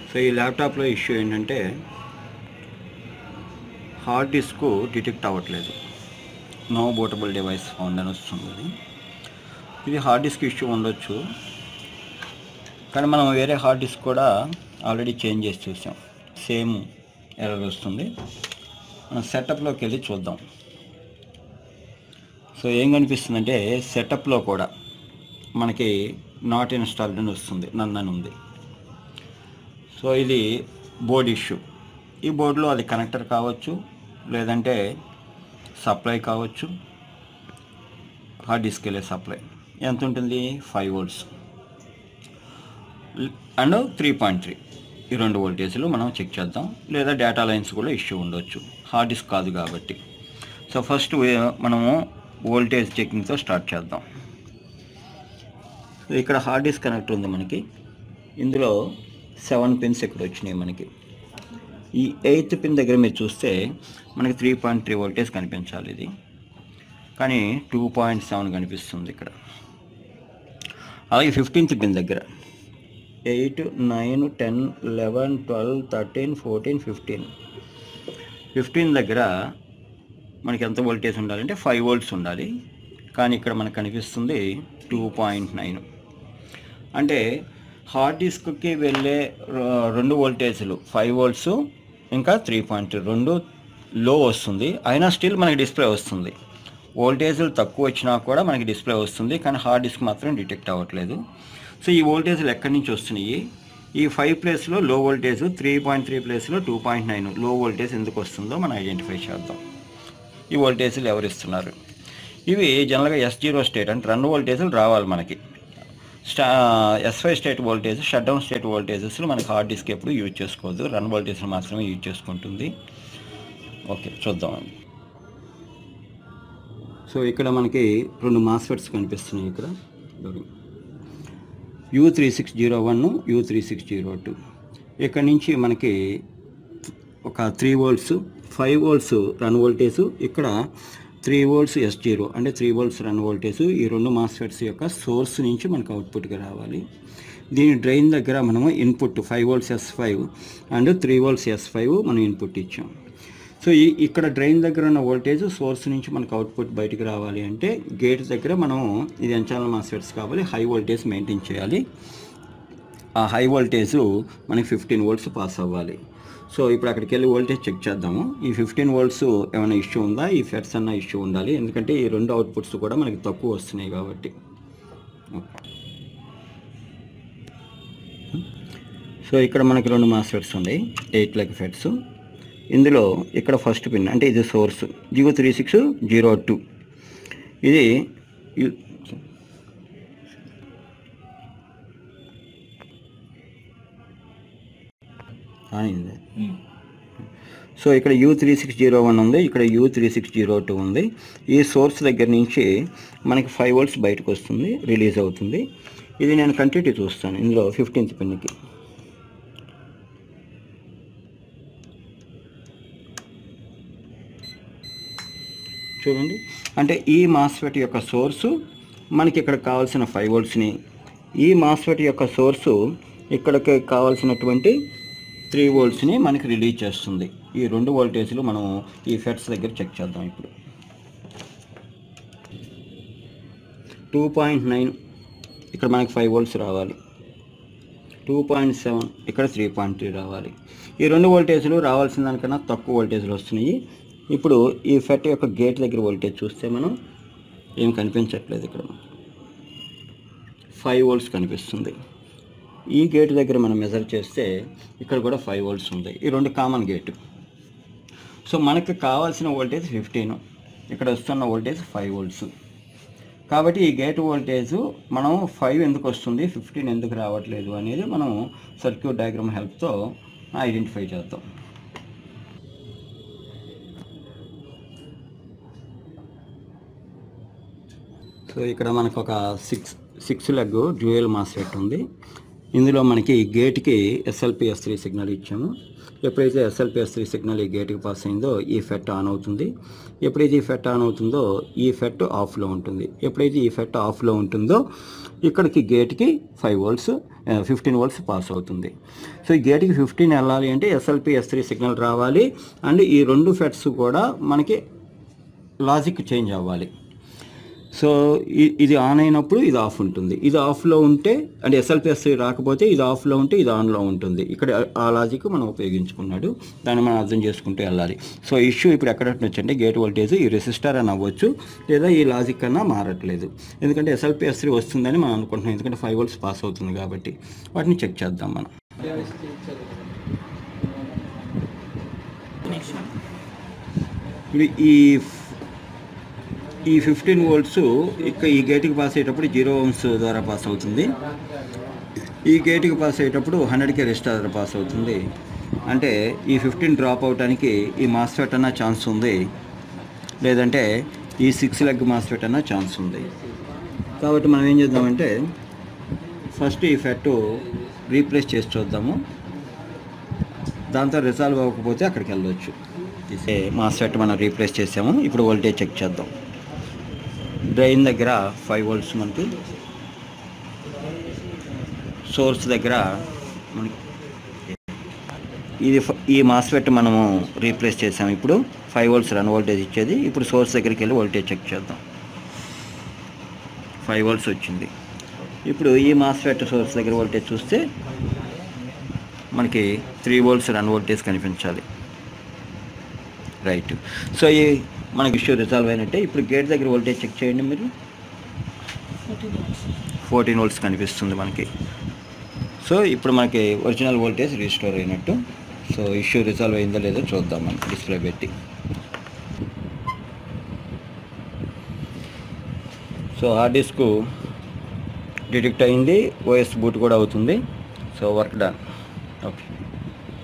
So ఈ ల్యాప్టాప్లో issue ఏంటంటే హార్డ్ డిస్క్ డిటెక్ట్ అవ్వట్లేదు నో బోటబుల్ డివైస్ ఫౌండ్ అని వస్తుంది ఇది. ఇది హార్డ్ డిస్క్ ఇష్యూ ఉండొచ్చు కానీ మనం వేరే హార్డ్ డిస్క్ కూడా ఆల్రెడీ చేంజ్ చేసి చూసాం సేమ్ ఎర్రర్ వస్తుంది మనం సెటప్లోకి వెళ్ళి చూద్దాం సో ఏం కనిపిస్తుందంటే సెటప్లో కూడా మనకి నాట్ ఇన్స్టాల్డ్ అని వస్తుంది నన్ను ఉంది సో ఇది బోర్డ్ ఇష్యూ ఈ బోర్డులో అది కనెక్టర్ కావచ్చు లేదంటే సప్లై కావచ్చు హార్డ్ డిస్క్ వెళ్ళే సప్లై ఎంత ఉంటుంది five volts and three point three ఈ రెండు వోల్టేజ్లు మనం చెక్ చేద్దాం లేదా డేటా లైన్స్ కూడా ఇష్యూ ఉండొచ్చు హార్డ్ డిస్క్ కాదు కాబట్టి సో ఫస్ట్ మనము వోల్టేజ్ చెకింగ్తో స్టార్ట్ చేద్దాం సో ఇక్కడ హార్డ్ డిస్క్ కనెక్టర్ ఉంది మనకి ఇందులో సెవెన్ పిన్స్ ఇక్కడ వచ్చినాయి మనకి ఈ ఎయిత్ పిన్ దగ్గర మీరు చూస్తే మనకి త్రీ పాయింట్ త్రీ వోల్టేజ్ కనిపించాలి ఇది కానీ టూ పాయింట్ సెవెన్ కనిపిస్తుంది ఇక్కడ అలాగే ఫిఫ్టీన్త్ పిన్ దగ్గర eight nine ten eleven twelve thirteen fourteen fifteen fifteen దగ్గర మనకి ఎంత వోల్టేజ్ ఉండాలంటే ఫైవ్ వోల్ట్స్ ఉండాలి కానీ ఇక్కడ మనకు కనిపిస్తుంది టూ పాయింట్ నైన్ అంటే హార్డ్ డిస్క్కి వెళ్ళే ర- రెండు వోల్టేజ్లు ఫైవ్ వోల్ట్స్ ఇంకా త్రీ పాయింట్ రెండు లో వస్తుంది అయినా స్టిల్ మనకి డిస్ప్లే వస్తుంది వోల్టేజ్లు తక్కువ వచ్చినా కూడా మనకి డిస్ప్లే వస్తుంది కానీ హార్డ్ డిస్క్ మాత్రం డిటెక్ట్ అవ్వట్లేదు సో ఈ వోల్టేజ్లు ఎక్కడి నుంచి వస్తున్నాయి ఈ ఫైవ్ ప్లేస్లో లో వోల్టేజ్ త్రీ పాయింట్ త్రీ ప్లేస్లో టూ పాయింట్ నైన్ లో వోల్టేజ్ ఎందుకు వస్తుందో మనం ఐడెంటిఫై చేద్దాం ఈ వోల్టేజ్లు ఎవరు ఇస్తున్నారు ఇవి జనరల్గా ఎస్ జీరో స్టేట్ అంటే రెండు వోల్టేజ్లు రావాలి మనకి స్టా S five state voltage shut down state వోల్టేజెస్లో మనకి హార్డ్ డిస్క్ ఎప్పుడు యూజ్ చేసుకోవద్దు రన్ వోల్టేజ్లు మాత్రమే యూజ్ చేసుకుంటుంది ఓకే చూద్దామండి సో ఇక్కడ మనకి రెండు మాస్ఫెట్స్ కనిపిస్తున్నాయి ఇక్కడ U three six zero one U three six zero two ఇక్కడ నుంచి మనకి ఒక three volts five volts run voltage ఇక్కడ త్రీ వోల్ట్స్ ఎస్ జీరో అంటే త్రీ వోల్ట్స్ రన్ వోల్టేజ్ ఈ రెండు మాస్ఫెట్స్ యొక్క సోర్స్ నుంచి మనకు అవుట్పుట్గా రావాలి దీని డ్రైన్ దగ్గర మనము input five volts S five and three volts S five మనం ఇన్పుట్ ఇచ్చాం సో ఈ ఇక్కడ డ్రైన్ దగ్గర ఉన్న వోల్టేజ్ సోర్స్ నుంచి మనకు అవుట్పుట్ బయటికి రావాలి అంటే గేట్ దగ్గర మనం ఇది ఎంచానల్ మాస్ఫెట్స్ కావాలి హై వోల్టేజ్ మెయింటైన్ చేయాలి ఆ హై వోల్టేజ్ మనకి ఫిఫ్టీన్ వోల్ట్స్ పాస్ అవ్వాలి సో ఇప్పుడు అక్కడికి వెళ్ళి వోల్టేజ్ చెక్ చేద్దాము ఈ ఫిఫ్టీన్ వోల్ట్స్ ఏమైనా ఇష్యూ ఉందా ఈ ఫెట్స్ అన్న ఇష్యూ ఉండాలి ఎందుకంటే ఈ రెండు అవుట్పుట్స్ కూడా మనకి తక్కువ వస్తున్నాయి కాబట్టి సో ఇక్కడ మనకి రెండు మాస్ఫెట్స్ ఉన్నాయి ఎయిట్ లెక్ ఫెట్స్ ఇందులో ఇక్కడ ఫస్ట్ పిన్ అంటే ఇది source zero three six zero two ఇది యు- అయింది సో ఇక్కడ U three six zero one ఉంది ఇక్కడ U three six zero two ఉంది ఈ సోర్స్ దగ్గర నుంచి మనకి ఫైవ్ వోల్ట్స్ బయటకు వస్తుంది రిలీజ్ అవుతుంది ఇది నేను కంటిన్యూ చూస్తాను ఇందులో ఫిఫ్టీన్త్ పిన్కి చూడండి అంటే ఈ మాస్ఫెట్ యొక్క సోర్సు మనకి ఇక్కడ కావాల్సిన ఫైవ్ వోల్ట్స్ని ఈ మాస్ఫెట్ యొక్క సోర్సు ఇక్కడికి కావాల్సినటువంటి త్రీ వోల్ట్స్ని మనకి రిలీజ్ చేస్తుంది ఈ రెండు వోల్టేజ్లు మనం ఈ ఫెట్స్ దగ్గర చెక్ చేద్దాం ఇప్పుడు టూ పాయింట్ నైన్ ఇక్కడ మనకి ఫైవ్ వోల్ట్స్ రావాలి టూ పాయింట్ సెవెన్ ఇక్కడ త్రీ పాయింట్ త్రీ రావాలి ఈ రెండు వోల్టేజ్లు రావాల్సిన దానికన్నా తక్కువ వోల్టేజ్లు వస్తున్నాయి ఇప్పుడు ఈ ఫెట్ యొక్క గేట్ దగ్గర వోల్టేజ్ చూస్తే మనం ఏం కనిపించట్లేదు ఇక్కడ ఫైవ్ వోల్ట్స్ కనిపిస్తుంది ఈ గేట్ దగ్గర మనం మెజర్ చేస్తే ఇక్కడ కూడా ఫైవ్ వోల్ట్స్ ఉంది ఈ రెండు కామన్ గేటు సో మనకి కావాల్సిన వోల్టేజ్ ఫిఫ్టీన్ ఇక్కడ వస్తున్న వోల్టేజ్ ఫైవ్ వోల్ట్స్ కాబట్టి ఈ గేట్ వోల్టేజ్ మనం ఫైవ్ ఎందుకు వస్తుంది ఫిఫ్టీన్ ఎందుకు రావట్లేదు అనేది మనం సర్క్యూట్ డయాగ్రామ్ హెల్ప్తో ఐడెంటిఫై చేద్దాం సో ఇక్కడ మనకు ఒక six six leg dual MOSFET ఉంది ఇందులో మనకి గేట్కి ఎస్ఎల్పిఎస్ త్రీ సిగ్నల్ ఇచ్చాము ఎప్పుడైతే ఎస్ఎల్పిఎస్ త్రీ సిగ్నల్ ఈ గేట్కి పాస్ అయిందో ఈ ఫెట్ ఆన్ అవుతుంది ఎప్పుడైతే ఈ ఫెట్ ఆన్ అవుతుందో ఈ ఫెట్ ఆఫ్లో ఉంటుంది ఎప్పుడైతే ఈ ఫెట్ ఆఫ్లో ఉంటుందో ఇక్కడికి గేట్కి five volts fifteen volts pass అవుతుంది సో ఈ గేట్కి ఫిఫ్టీన్ వెళ్ళాలి అంటే ఎస్ఎల్పి ఎస్ త్రీ సిగ్నల్ రావాలి అండ్ ఈ రెండు ఫెట్స్ కూడా మనకి లాజిక్ చేంజ్ అవ్వాలి సో ఇ- ఇది ఆన్ అయినప్పుడు ఇది ఆఫ్ ఉంటుంది ఇది ఆఫ్లో ఉంటే అంటే ఎస్ఎల్పిఎస్ రాకపోతే ఇది ఆఫ్లో ఉంటే ఇది ఆన్లో ఉంటుంది ఇక్కడ ఆ లాజిక్ మనం ఉపయోగించుకున్నాడు దాన్ని మనం అర్థం చేసుకుంటూ వెళ్ళాలి సో ఇష్యూ ఇప్పుడు ఎక్కడ అంటే గేట్ వోల్టేజ్ ఈ రెసిస్టర్ అని అవ్వచ్చు లేదా ఈ లాజిక్ కన్నా మారట్లేదు ఎందుకంటే ఎస్ఎల్పిఎస్ త్రీ వస్తుందని మనం అనుకుంటున్నాం ఎందుకంటే ఫైవ్ వోల్ట్స్ పాస్ అవుతుంది కాబట్టి వాటిని చెక్ చేద్దాం మనం ఇప్పుడు ఈ ఈ ఫిఫ్టీన్ వోల్ట్స్ ఇక్కడ ఈ గేట్కి పాస్ అయ్యేటప్పుడు జీరో ఓమ్స్ ద్వారా పాస్ అవుతుంది ఈ గేట్కి పాస్ అయ్యేటప్పుడు హండ్రెడ్కే రెజిస్టర్ ద్వారా పాస్ అవుతుంది అంటే ఈ ఫిఫ్టీన్ డ్రాప్ అవటానికి ఈ మాస్ఫెట్ అన్న ఛాన్స్ ఉంది లేదంటే ఈ సిక్స్ లెగ్ మాస్ఫెట్ అన్న ఛాన్స్ ఉంది కాబట్టి మనం ఏం చేద్దామంటే ఫస్ట్ ఈ ఫెట్ రీప్లేస్ చేసి చూద్దాము దాంతో రిజాల్వ్ అవ్వకపోతే అక్కడికి వెళ్ళవచ్చు మాస్ఫెట్ మనం రీప్లేస్ చేసాము ఇప్పుడు వోల్టేజ్ చెక్ చేద్దాం డ్రైన్ దగ్గర ఫైవ్ వోల్ట్స్ మనకి సోర్స్ దగ్గర మనకి ఇది ఫ- ఈ మాస్ఫెట్ మనము రీప్లేస్ చేసాము ఇప్పుడు ఫైవ్ వోల్ట్స్ రన్ వోల్టేజ్ ఇచ్చేది ఇప్పుడు సోర్స్ దగ్గరికి వెళ్ళి వోల్టేజ్ చెక్ చేద్దాం ఫైవ్ వోల్ట్స్ వచ్చింది ఇప్పుడు ఈ మాస్ఫెట్ సోర్స్ దగ్గర వోల్టేజ్ చూస్తే మనకి త్రీ వోల్ట్స్ రన్ వోల్టేజ్ కనిపించాలి రైట్ సో ఈ మనకి ఇష్యూ రిజాల్వ్ అయినట్టే ఇప్పుడు గేట్ దగ్గర వోల్టేజ్ చెక్ చేయండి మీరు ఫోర్టీన్ వోల్ట్స్ కనిపిస్తుంది మనకి సో ఇప్పుడు మనకి ఒరిజినల్ వోల్టేజ్ రీస్టోర్ అయినట్టు సో ఇష్యూ రిజాల్వ్ అయిందో లేదో చూద్దాం మనం డిస్ప్లే పెట్టి సో హార్డ్ డిస్క్ డిటెక్ట్ అయింది ఓఎస్ బూట్ కూడా అవుతుంది సో వర్క్ డన్ ఓకే